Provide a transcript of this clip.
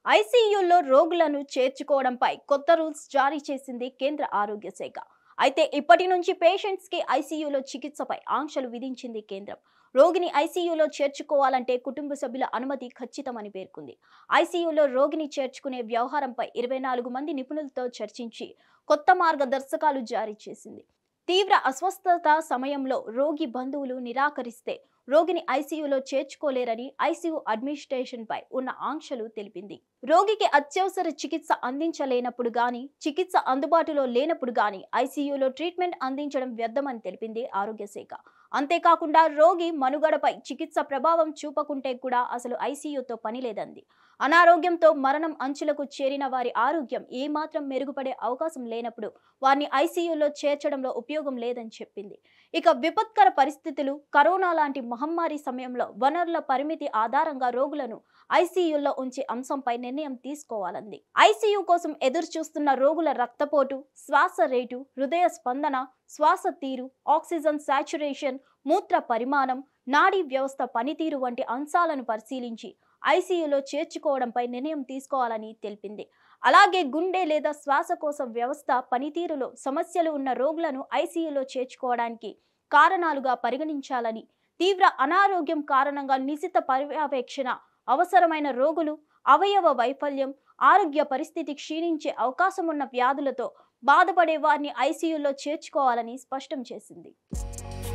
ఐసీయూలో రోగులను చేర్చుకోవడంపై కొత్త రూల్స్ జారీ చేసింది కేంద్ర ఆరోగ్య శాఖ అయితే ఇప్పటి నుంచి పేషెంట్స్ కి ఐసీయూలో చికిత్సపై ఆంక్షలు విధించింది కేంద్రం రోగిని ఐసీయూలో చేర్చుకోవాలంటే కుటుంబ సభ్యుల అనుమతి ఖచ్చితమని పేర్కొంది ఐసీయూలో రోగిని చేర్చుకునే వ్యవహారంపై ఇరవై నాలుగు మంది నిపుణులతో చర్చించి కొత్త మార్గదర్శకాలు జారీ చేసింది తీవ్ర అస్వస్థత సమయంలో రోగి బంధువులు నిరాకరిస్తే రోగిని ఐసీయూలో చేర్చుకోలేరని ఐసీయూ అడ్మినిస్ట్రేషన్ పై ఉన్న ఆంక్షలు తెలిపింది రోగికి అత్యవసర చికిత్స అందించలేనప్పుడు గాని చికిత్స అందుబాటులో లేనప్పుడు గాని ఐసీయూలో ట్రీట్మెంట్ అందించడం వ్యర్థమని తెలిపింది ఆరోగ్య శాఖ అంతేకాకుండా రోగి మనుగడపై చికిత్స ప్రభావం చూపకుంటే కూడా అసలు ఐసీయూతో పని లేదంది అనారోగ్యంతో మరణం అంచులకు చేరిన వారి ఆరోగ్యం ఏమాత్రం మెరుగుపడే అవకాశం లేనప్పుడు వారిని ఐసీయూలో చేర్చడంలో ఉపయోగం లేదని చెప్పింది ఇక విపత్కర పరిస్థితులు కరోనా లాంటి మహమ్మారి సమయంలో వనరుల పరిమితి ఆధారంగా రోగులను ఐసీయూలో ఉంచే అంశంపై నిర్ణయం తీసుకోవాలంది ఐసీయూ కోసం ఎదురు చూస్తున్న రోగుల రక్తపోటు శ్వాస రేటు హృదయ స్పందన శ్వాస తీరు ఆక్సిజన్ సాచురేషన్ మూత్ర పరిమాణం నాడీ వ్యవస్థ పనితీరు వంటి అంశాలను పరిశీలించి ఐసీయూలో చేర్చుకోవడంపై నిర్ణయం తీసుకోవాలని తెలిపింది అలాగే గుండె లేదా శ్వాసకోశ వ్యవస్థ పనితీరులో సమస్యలు ఉన్న రోగులను ఐసీయూలో చేర్చుకోవడానికి కారణాలుగా పరిగణించాలని తీవ్ర అనారోగ్యం కారణంగా నిశిత పర్యవేక్షణ అవసరమైన రోగులు అవయవ వైఫల్యం ఆరోగ్య పరిస్థితి క్షీణించే అవకాశం ఉన్న వ్యాధులతో బాధపడే వారిని ఐసీయూలో చేర్చుకోవాలని స్పష్టం చేసింది